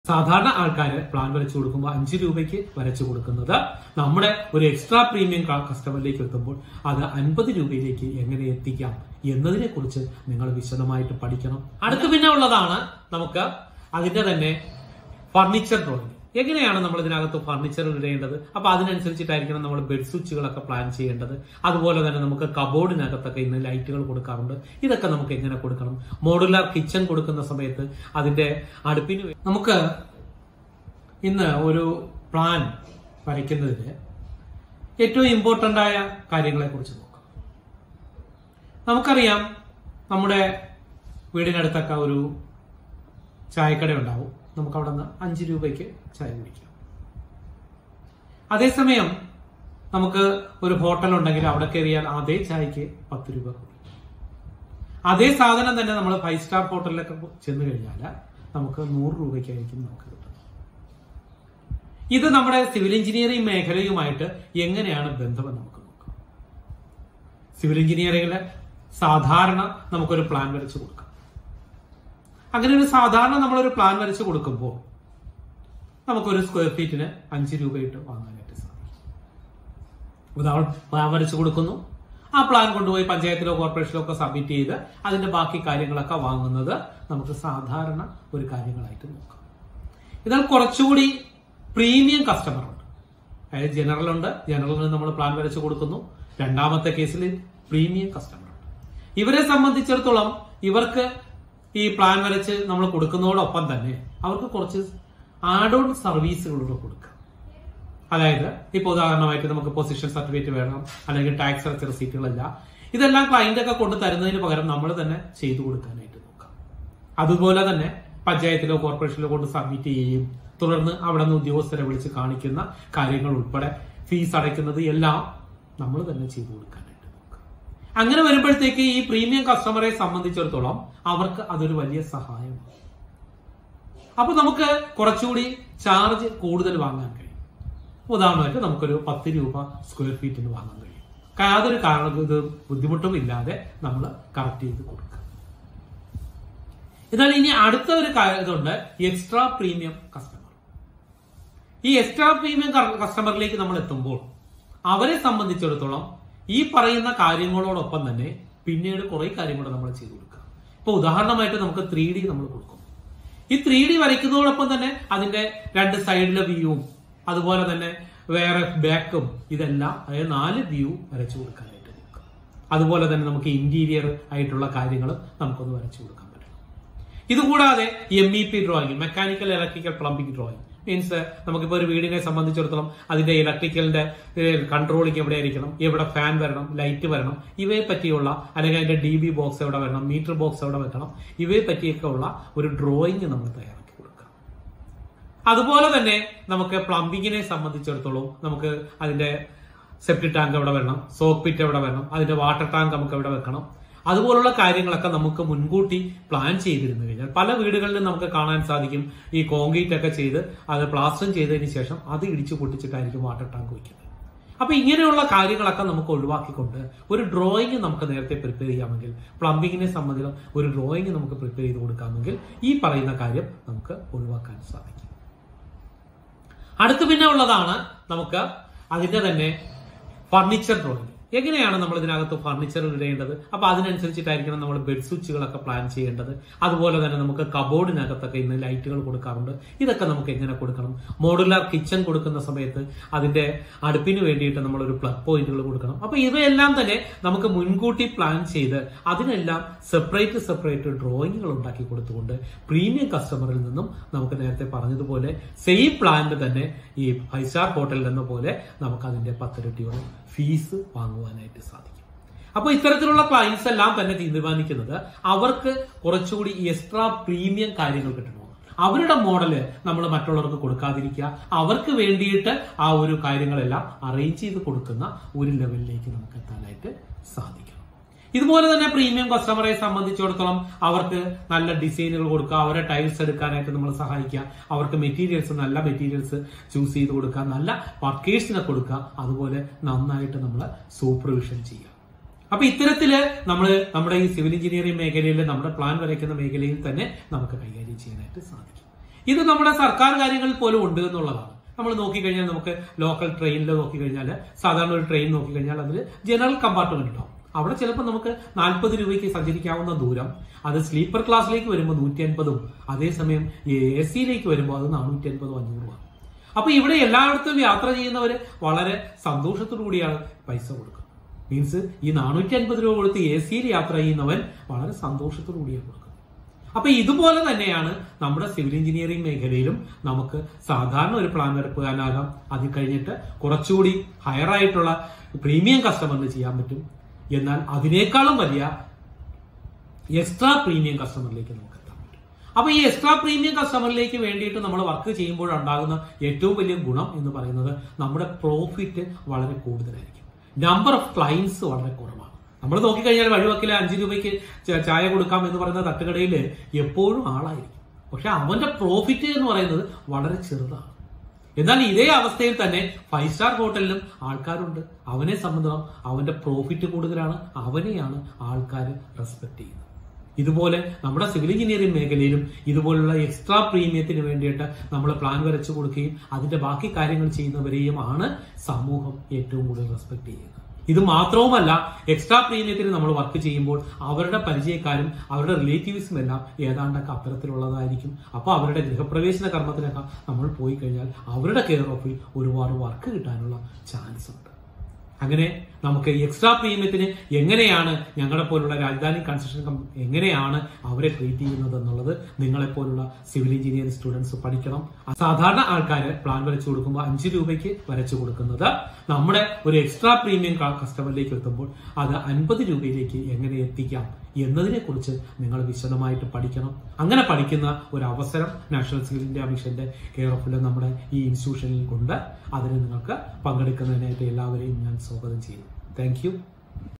സാധാരണ ആൾക്കാര് പ്ലാൻ വരച്ചു കൊടുക്കുമ്പോൾ അഞ്ച് രൂപയ്ക്ക് വരച്ചു കൊടുക്കുന്നത് നമ്മുടെ ഒരു എക്സ്ട്രാ പ്രീമിയം കസ്റ്റമറിലേക്ക് എത്തുമ്പോൾ അത് അൻപത് രൂപയിലേക്ക് എങ്ങനെ എത്തിക്കാം എന്നതിനെ കുറിച്ച് നിങ്ങൾ വിശദമായിട്ട് പഠിക്കണം അടുത്ത് പിന്നെ ഉള്ളതാണ് നമുക്ക് അതിന്റെ തന്നെ ഫർണിച്ചർ ഡ്രോയിങ് എങ്ങനെയാണ് നമ്മൾ ഇതിനകത്ത് ഫർണിച്ചർ ഇടേണ്ടത് അപ്പൊ അതിനനുസരിച്ചിട്ടായിരിക്കണം നമ്മൾ ബെഡ് സ്വിച്ചുകളൊക്കെ പ്ലാൻ ചെയ്യേണ്ടത് അതുപോലെ തന്നെ നമുക്ക് കബോർഡിനകത്തൊക്കെ ഇന്ന് ലൈറ്റുകൾ കൊടുക്കാറുണ്ട് ഇതൊക്കെ നമുക്ക് എങ്ങനെ കൊടുക്കണം മോഡുലാർ കിച്ചൺ കൊടുക്കുന്ന സമയത്ത് അതിന്റെ അടുപ്പിന് വേ- നമുക്ക് ഇന്ന് ഒരു പ്ലാൻ വരയ്ക്കുന്നതിന് ഏറ്റവും ഇമ്പോർട്ടന്റ് ആയ കാര്യങ്ങളെ കുറിച്ച് നോക്കാം നമുക്കറിയാം നമ്മുടെ വീടിനടുത്തൊക്കെ ഒരു ചായക്കട ഉണ്ടാവും നമുക്ക് അവിടെ നിന്ന് അഞ്ച് രൂപയ്ക്ക് ചായ കുടിക്കാം അതേസമയം നമുക്ക് ഒരു ഹോട്ടൽ ഉണ്ടെങ്കിൽ അവിടെ കയറിയാൽ അതേ ചായക്ക് പത്ത് രൂപ കൂടി അതേ സാധനം തന്നെ നമ്മൾ ഫൈവ് സ്റ്റാർ ഹോട്ടലിലൊക്കെ ചെന്ന് കഴിഞ്ഞാൽ നമുക്ക് നൂറ് രൂപയ്ക്കായിരിക്കും നമുക്ക് കിട്ടുന്നത് ഇത് നമ്മുടെ സിവിൽ എഞ്ചിനീയറിംഗ് മേഖലയുമായിട്ട് എങ്ങനെയാണ് ബന്ധമെന്ന് നമുക്ക് നോക്കാം സിവിൽ എഞ്ചിനീയറിംഗില് സാധാരണ നമുക്കൊരു പ്ലാൻ വരച്ചു കൊടുക്കാം അങ്ങനെ ഒരു സാധാരണ നമ്മളൊരു പ്ലാൻ വരച്ച് കൊടുക്കുമ്പോൾ നമുക്കൊരു സ്ക്വയർ ഫീറ്റിന് അഞ്ച് രൂപയിട്ട് വാങ്ങാനായിട്ട് സാധിക്കും ഉദാഹരണം പ്ലാൻ വരച്ച് കൊടുക്കുന്നു ആ പ്ലാൻ കൊണ്ടുപോയി പഞ്ചായത്തിലോ കോർപ്പറേഷനിലോ ഒക്കെ സബ്മിറ്റ് ചെയ്ത് അതിന്റെ ബാക്കി കാര്യങ്ങളൊക്കെ വാങ്ങുന്നത് നമുക്ക് സാധാരണ ഒരു കാര്യങ്ങളായിട്ട് നോക്കാം എന്നാൽ കുറച്ചുകൂടി പ്രീമിയം കസ്റ്റമർ ഉണ്ട് അതായത് ജനറൽ ഉണ്ട് ജനറലിന് നമ്മൾ പ്ലാൻ വരച്ച് കൊടുക്കുന്നു രണ്ടാമത്തെ കേസിൽ പ്രീമിയം കസ്റ്റമർ ഉണ്ട് ഇവരെ സംബന്ധിച്ചിടത്തോളം ഇവർക്ക് ഈ പ്ലാൻ വരച്ച് നമ്മൾ കൊടുക്കുന്നതോടൊപ്പം തന്നെ അവർക്ക് കുറച്ച് ആഡ് ഓൺ സർവീസുകളൂടെ കൊടുക്കാം അതായത് ഇപ്പൊ ഉദാഹരണമായിട്ട് നമുക്ക് പൊസിഷൻ സർട്ടിഫിക്കറ്റ് വേണം അല്ലെങ്കിൽ ടാക്സ് അടച്ച റെസീറ്റുകളല്ല ഇതെല്ലാം ക്ലയന്റ് ഒക്കെ കൊണ്ട് തരുന്നതിന് പകരം നമ്മൾ തന്നെ ചെയ്തു കൊടുക്കാനായിട്ട് നോക്കാം അതുപോലെ തന്നെ പഞ്ചായത്തിലോ കോർപ്പറേഷനിലോ കൊണ്ട് സബ്മിറ്റ് ചെയ്യുകയും തുടർന്ന് അവിടെ നിന്ന് ഉദ്യോഗസ്ഥരെ വിളിച്ച് കാണിക്കുന്ന കാര്യങ്ങൾ ഉൾപ്പെടെ ഫീസ് അടയ്ക്കുന്നത് എല്ലാം നമ്മൾ തന്നെ ചെയ്തു കൊടുക്കാനായിട്ട് നോക്കാം അങ്ങനെ വരുമ്പോഴത്തേക്ക് ഈ പ്രീമിയം കസ്റ്റമറെ സംബന്ധിച്ചിടത്തോളം അവർക്ക് അതൊരു വലിയ സഹായമാണ് അപ്പൊ നമുക്ക് കുറച്ചുകൂടി ചാർജ് കൂടുതൽ വാങ്ങാൻ കഴിയും ഉദാഹരണമായിട്ട് നമുക്കൊരു പത്ത് രൂപ സ്ക്വയർ ഫീറ്റിന് വാങ്ങാൻ കഴിയും യാതൊരു കാരണം ഇത് ബുദ്ധിമുട്ടും ഇല്ലാതെ നമ്മൾ കറക്റ്റ് ചെയ്ത് കൊടുക്കുക എന്നാൽ ഇനി അടുത്ത ഒരു കാര്യം ഇതുണ്ട് എക്സ്ട്രാ പ്രീമിയം കസ്റ്റമർ ഈ എക്സ്ട്രാ പ്രീമിയം കസ്റ്റമറിലേക്ക് നമ്മൾ എത്തുമ്പോൾ അവരെ സംബന്ധിച്ചിടത്തോളം ഈ പറയുന്ന കാര്യങ്ങളോടൊപ്പം തന്നെ പിന്നീട് കുറെ കാര്യം കൂടെ നമ്മൾ ചെയ്തു കൊടുക്കുക ഇപ്പൊ ഉദാഹരണമായിട്ട് നമുക്ക് ത്രീ ഡി നമ്മൾ കൊടുക്കും ഈ ത്രീ ഡി വരയ്ക്കുന്നതോടൊപ്പം തന്നെ അതിന്റെ രണ്ട് സൈഡിലെ വ്യൂവും അതുപോലെ തന്നെ വേറെ ബാക്കും ഇതെല്ലാം അതായത് നാല് വ്യൂ വരച്ചു കൊടുക്കാനായിട്ട് നോക്കാം അതുപോലെ തന്നെ നമുക്ക് ഇന്റീരിയർ ആയിട്ടുള്ള കാര്യങ്ങൾ നമുക്കൊന്ന് വരച്ചു കൊടുക്കാൻ പറ്റും ഇതുകൂടാതെ M E P drawing mechanical electrical plumbing drawing means നമുക്കിപ്പോൾ ഒരു വീടിനെ സംബന്ധിച്ചിടത്തോളം അതിന്റെ ഇലക്ട്രിക്കലിന്റെ കൺട്രോളിങ് എവിടെ ആയിരിക്കണം എവിടെ ഫാൻ വരണം ലൈറ്റ് വരണം ഇവയെ പറ്റിയുള്ള അല്ലെങ്കിൽ അതിന്റെ ഡി ബി ബോക്സ് എവിടെ വരണം മീറ്റർ ബോക്സ് എവിടെ വെക്കണം ഇവയെ പറ്റിയൊക്കെ ഉള്ള ഒരു ഡ്രോയിങ് നമ്മൾ തയ്യാറാക്കി കൊടുക്കുക അതുപോലെ തന്നെ നമുക്ക് പ്ലംബിങ്ങിനെ സംബന്ധിച്ചിടത്തോളം നമുക്ക് അതിന്റെ സെപ്റ്റി ടാങ്ക് എവിടെ വരണം സോക്ക് പിറ്റ് എവിടെ വരണം അതിന്റെ വാട്ടർ ടാങ്ക് നമുക്ക് എവിടെ വെക്കണം അതുപോലുള്ള കാര്യങ്ങളൊക്കെ നമുക്ക് മുൻകൂട്ടി പ്ലാൻ ചെയ്തിരുന്നു കഴിഞ്ഞാൽ പല വീടുകളിലും നമുക്ക് കാണാൻ സാധിക്കും ഈ കോൺക്രീറ്റ് ഒക്കെ ചെയ്ത് അത് പ്ലാസ്റ്റർ ചെയ്തതിന് ശേഷം അത് ഇടിച്ചു പൊട്ടിച്ചിട്ടായിരിക്കും വാട്ടർ ടാങ്ക് വയ്ക്കുന്നത് അപ്പൊ ഇങ്ങനെയുള്ള കാര്യങ്ങളൊക്കെ നമുക്ക് ഒഴിവാക്കിക്കൊണ്ട് ഒരു ഡ്രോയിങ് നമുക്ക് നേരത്തെ പ്രിപ്പയർ ചെയ്യാമെങ്കിൽ പ്ലംബിങ്ങിനെ സംബന്ധിച്ച് ഒരു ഡ്രോയിങ് നമുക്ക് പ്രിപ്പയർ ചെയ്ത് കൊടുക്കാമെങ്കിൽ ഈ പറയുന്ന കാര്യം നമുക്ക് ഒഴിവാക്കാൻ സാധിക്കും അടുത്ത് പിന്നെ ഉള്ളതാണ് നമുക്ക് അതിന്റെ തന്നെ ഫർണിച്ചർ ഡ്രോയിങ് എങ്ങനെയാണ് നമ്മൾ ഇതിനകത്ത് ഫർണിച്ചർ ഇടേണ്ടത് അപ്പൊ അതിനനുസരിച്ചിട്ടായിരിക്കണം നമ്മൾ ബെഡ് സ്വിച്ചുകളൊക്കെ പ്ലാൻ ചെയ്യേണ്ടത് അതുപോലെ തന്നെ നമുക്ക് കബോർഡിനകത്തൊക്കെ ഇന്ന് ലൈറ്റുകൾ കൊടുക്കാറുണ്ട് ഇതൊക്കെ നമുക്ക് എങ്ങനെ കൊടുക്കണം മോഡുലാർ കിച്ചൺ കൊടുക്കുന്ന സമയത്ത് അതിന്റെ അടുപ്പിന് വേണ്ടിയിട്ട് നമ്മൾ ഒരു പ്ലഗ് പോയിന്റുകൾ കൊടുക്കണം അപ്പൊ ഇവയെല്ലാം തന്നെ നമുക്ക് മുൻകൂട്ടി പ്ലാൻ ചെയ്ത് അതിനെല്ലാം സെപ്പറേറ്റ് സെപ്പറേറ്റ് ഡ്രോയിങ്ങുകൾ ഉണ്ടാക്കി കൊടുത്തുകൊണ്ട് പ്രീമിയം കസ്റ്റമറിൽ നിന്നും നമുക്ക് നേരത്തെ പറഞ്ഞതുപോലെ സെയിം പ്ലാനിൽ തന്നെ ഈ ഫൈവ് സ്റ്റാർ ഹോട്ടലിൽ എന്ന പോലെ നമുക്ക് അതിന്റെ പത്തിരട്ടിയോളം ഫീസ് വാങ്ങുവാനായിട്ട് സാധിക്കും അപ്പൊ ഇത്തരത്തിലുള്ള ക്ലയൻസ് എല്ലാം തന്നെ തീരുമാനിക്കുന്നത് അവർക്ക് കുറച്ചുകൂടി എക്സ്ട്രാ പ്രീമിയം കാര്യങ്ങൾ കിട്ടണം അവരുടെ മോഡല് നമ്മൾ മറ്റുള്ളവർക്ക് കൊടുക്കാതിരിക്കുക അവർക്ക് വേണ്ടിയിട്ട് ആ ഒരു കാര്യങ്ങളെല്ലാം അറേഞ്ച് ചെയ്ത് കൊടുക്കുന്ന ഒരു ലെവലിലേക്ക് നമുക്ക് എത്താനായിട്ട് സാധിക്കണം ഇതുപോലെ തന്നെ പ്രീമിയം കസ്റ്റമറെ സംബന്ധിച്ചിടത്തോളം അവർക്ക് നല്ല ഡിസൈനുകൾ കൊടുക്കുക അവരെ ടൈൽസ് എടുക്കാനായിട്ട് നമ്മൾ സഹായിക്കുക അവർക്ക് മെറ്റീരിയൽസ് നല്ല മെറ്റീരിയൽസ് ചൂസ് ചെയ്ത് കൊടുക്കുക നല്ല വർക്കേഴ്സിനെ കൊടുക്കുക അതുപോലെ നന്നായിട്ട് നമ്മൾ സൂപ്പർവിഷൻ ചെയ്യുക അപ്പൊ ഇത്തരത്തില് നമ്മൾ നമ്മുടെ ഈ സിവിൽ എഞ്ചിനീയറിംഗ് മേഖലയിൽ നമ്മുടെ പ്ലാൻ വരയ്ക്കുന്ന മേഖലയിൽ തന്നെ നമുക്ക് കൈകാര്യം ചെയ്യാനായിട്ട് സാധിക്കും ഇത് നമ്മുടെ സർക്കാർ കാര്യങ്ങളിൽ പോലും ഉണ്ട് എന്നുള്ളതാണ് നമ്മൾ നോക്കിക്കഴിഞ്ഞാൽ നമുക്ക് ലോക്കൽ ട്രെയിനിൽ നോക്കിക്കഴിഞ്ഞാൽ സാധാരണ ഒരു ട്രെയിൻ നോക്കിക്കഴിഞ്ഞാൽ അതിൽ ജനറൽ കമ്പാർട്ട്മെന്റ് ഉണ്ടാവും അവിടെ ചിലപ്പോൾ നമുക്ക് നാൽപ്പത് രൂപയ്ക്ക് സഞ്ചരിക്കാവുന്ന ദൂരം അത് സ്ലീപ്പർ ക്ലാസ്സിലേക്ക് വരുമ്പോൾ നൂറ്റി അൻപതും അതേസമയം എ സിയിലേക്ക് വരുമ്പോൾ അത് നാനൂറ്റി അൻപതും അഞ്ഞൂറുമാണ് അപ്പൊ ഇവിടെ എല്ലായിടത്തും യാത്ര ചെയ്യുന്നവര് വളരെ സന്തോഷത്തോടു കൂടിയാണ് പൈസ കൊടുക്കുന്നത് മീൻസ് ഈ നാനൂറ്റി അൻപത് രൂപ കൊടുത്ത് എ സിയിൽ യാത്ര ചെയ്യുന്നവൻ വളരെ സന്തോഷത്തോടു കൂടിയാണ് കൊടുക്കുന്നത് അപ്പൊ ഇതുപോലെ തന്നെയാണ് നമ്മുടെ സിവിൽ എഞ്ചിനീയറിംഗ് മേഖലയിലും നമുക്ക് സാധാരണ ഒരു പ്ലാൻ വരപ്പുകാരനാകാം അത് കഴിഞ്ഞിട്ട് കുറച്ചുകൂടി ഹയർ ആയിട്ടുള്ള പ്രീമിയം കസ്റ്റമറിന് ചെയ്യാൻ പറ്റും എന്നാൽ അതിനേക്കാളും വലിയ എക്സ്ട്രാ പ്രീമിയം കസ്റ്റമറിലേക്ക് നമുക്ക് എത്താൻ പറ്റും അപ്പൊ ഈ എക്സ്ട്രാ പ്രീമിയം കസ്റ്റമറിലേക്ക് വേണ്ടിയിട്ട് നമ്മൾ വർക്ക് ചെയ്യുമ്പോഴുണ്ടാകുന്ന ഏറ്റവും വലിയ ഗുണം എന്ന് പറയുന്നത് നമ്മുടെ പ്രോഫിറ്റ് വളരെ കൂടുതലായിരിക്കും നമ്പർ ഓഫ് ക്ലയൻസ് വളരെ കുറവാണ് നമ്മൾ നോക്കിക്കഴിഞ്ഞാൽ വഴിവക്കിലെ അഞ്ച് രൂപയ്ക്ക് ച- ചായ കൊടുക്കാം എന്ന് പറയുന്ന തട്ടുകടയിൽ എപ്പോഴും ആളായിരിക്കും പക്ഷെ അവന്റെ പ്രോഫിറ്റ് എന്ന് പറയുന്നത് വളരെ ചെറുതാണ് എന്നാൽ ഇതേ അവസ്ഥയിൽ തന്നെ ഫൈവ് സ്റ്റാർ ഹോട്ടലിലും ആൾക്കാരുണ്ട് അവനെ സംബന്ധിച്ചിടത്തോളം അവന്റെ പ്രോഫിറ്റ് കൂടുതലാണ് അവനെയാണ് ആൾക്കാർ റെസ്പെക്ട് ചെയ്യുന്നത് ഇതുപോലെ നമ്മുടെ സിവിൽ എഞ്ചിനീയറിംഗ് മേഖലയിലും ഇതുപോലുള്ള എക്സ്ട്രാ പ്രീമിയത്തിന് വേണ്ടിയിട്ട് നമ്മൾ പ്ലാൻ വരച്ചു കൊടുക്കുകയും അതിന്റെ ബാക്കി കാര്യങ്ങൾ ചെയ്യുന്നവരെയും ആണ് സമൂഹം ഏറ്റവും കൂടുതൽ റെസ്പെക്ട് ചെയ്യുന്നത് ഇത് മാത്രവുമല്ല എക്സ്ട്രാ പ്രീമിയത്തിന് നമ്മൾ വർക്ക് ചെയ്യുമ്പോൾ അവരുടെ പരിചയക്കാരും അവരുടെ റിലേറ്റീവ്സും എല്ലാം ഏതാണ്ടൊക്കെ അത്തരത്തിലുള്ളതായിരിക്കും അപ്പോൾ അവരുടെ ഗൃഹപ്രവേശന കർമ്മത്തിനൊക്കെ നമ്മൾ പോയി കഴിഞ്ഞാൽ അവരുടെ കെയർ ഓഫിൽ ഒരുപാട് വർക്ക് കിട്ടാനുള്ള ചാൻസ് ഉണ്ട് അങ്ങനെ നമുക്ക് എക്സ്ട്രാ പ്രീമിയത്തിന് എങ്ങനെയാണ് ഞങ്ങളെ പോലുള്ള രാജധാനി കൺസ്ട്രക്ഷൻ കമ്പനി എങ്ങനെയാണ് അവരെ ട്രീറ്റ് ചെയ്യുന്നത് എന്നുള്ളത് നിങ്ങളെ പോലുള്ള സിവിൽ എഞ്ചിനീയറിംഗ് സ്റ്റുഡൻസ് പഠിക്കണം സാധാരണ ആൾക്കാര് പ്ലാൻ വരച്ചു കൊടുക്കുമ്പോൾ അഞ്ച് രൂപയ്ക്ക് വരച്ചു കൊടുക്കുന്നത് നമ്മുടെ ഒരു എക്സ്ട്രാ പ്രീമിയം കസ്റ്റമറിലേക്ക് എത്തുമ്പോൾ അത് അൻപത് രൂപയിലേക്ക് എങ്ങനെ എത്തിക്കാം എന്നതിനെ കുറിച്ച് നിങ്ങൾ വിശദമായിട്ട് പഠിക്കണം അങ്ങനെ പഠിക്കുന്ന ഒരു അവസരം നാഷണൽ സിവിൽ ഇന്ത്യ മിഷന്റെ കെയർ ഓഫിൽ നമ്മുടെ ഈ ഇൻസ്റ്റിറ്റ്യൂഷനിൽ കൊണ്ട് അതിന് നിങ്ങൾക്ക് പങ്കെടുക്കുന്നതിനായിട്ട് എല്ലാവരെയും ഞാൻ സ്വാഗതം ചെയ്യുന്നു താങ്ക് യു